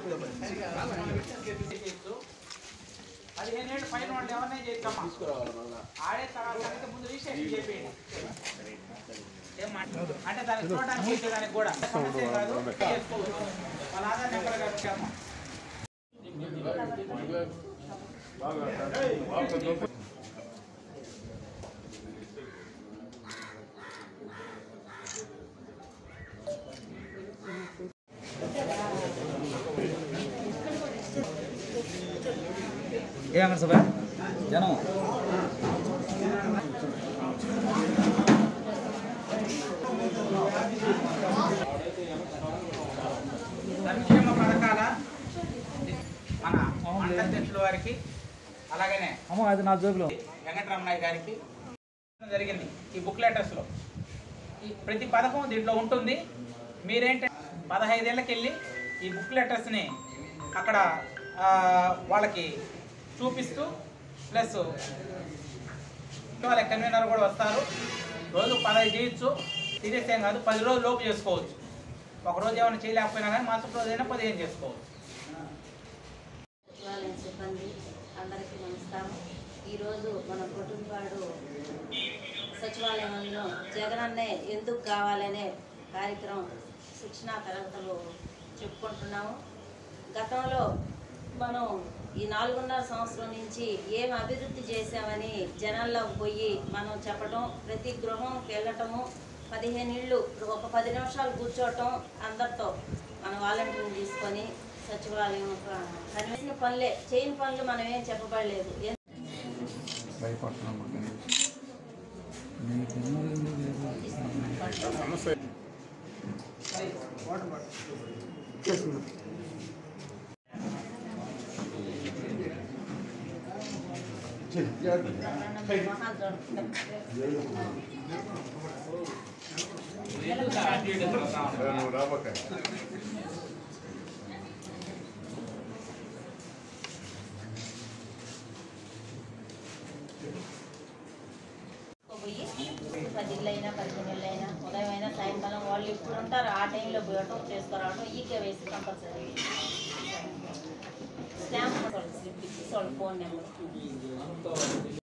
పదిహేను ఏళ్ళు పైన వాళ్ళు ఎవరినైనా చేద్దామా ఆడే తర్వాత సంగతి ముందు రిజిస్ట్రేషన్ చేయండి ఏం మాట- అంటే దాన్ని చూడడానికి చేసేదానికి కూడా సమస్య ఏం కాదు చేసుకోవచ్చు వాళ్ళ ఆధార్ నెంబర్ కట్టాము ఏమన్నా సభ జనం సంక్షేమ పథకాల మన మండల అధ్యక్షుల వారికి అలాగనే అమ్మ అది నా జోబులో వెంకటరమణయ్య గారికి జరిగింది ఈ బుక్ లెటర్స్లో ఈ ప్రతి పథకం దీంట్లో ఉంటుంది మీరేంటంటే పదహైదేళ్ళకి వెళ్ళి ఈ బుక్ లెటర్స్ని అక్కడ ఆ, వాళ్ళకి చూపిస్తూ ప్లస్ వాళ్ళ కన్వీనర్ కూడా వస్తారు రోజు పదహైదు చేయొచ్చు సీరియస్ ఏం కాదు పది రోజులు లోపు చేసుకోవచ్చు ఒక రోజు ఏమైనా చేయలేకపోయినా కానీ మాసపు రోజు అయినా పదిహేను చేసుకోవచ్చు సచివాలయం సిబ్బంది అందరికీ నమస్కారం ఈరోజు మన కుటుంబాడు సచివాలయంలో జగనన్నే ఎందుకు కావాలనే కార్యక్రమం శిక్షణా తరగతులు చెప్పుకుంటున్నాము గతంలో మనం ఈ నాలుగున్నర సంవత్సరం నుంచి ఏం అభివృద్ధి చేశామని జనాల్లోకి పోయి మనం చెప్పడం ప్రతి గృహంకి వెళ్ళటము పదిహేను ఇళ్ళు ఒక పది నిమిషాలు కూర్చోవటం అందరితో మన వాలంటీర్ని తీసుకొని సచివాలయం కనీసిన పనులే చేయని పనులు మనం ఏం చెప్పబడలేదు పోయి పది ఇళ్ళైనా పదిహేను ఇళ్ళైనా ఉదయం అయినా సాయంకాలం వాళ్ళు ఇప్పుడు ఉంటారు ఆ టైంలో పోయటం చేసుకురావడం ఈ కేవైసీ కంపల్సరీ స్టాంప్ స్లిప్ ఇచ్చి వాళ్ళ ఫోన్ నెంబర్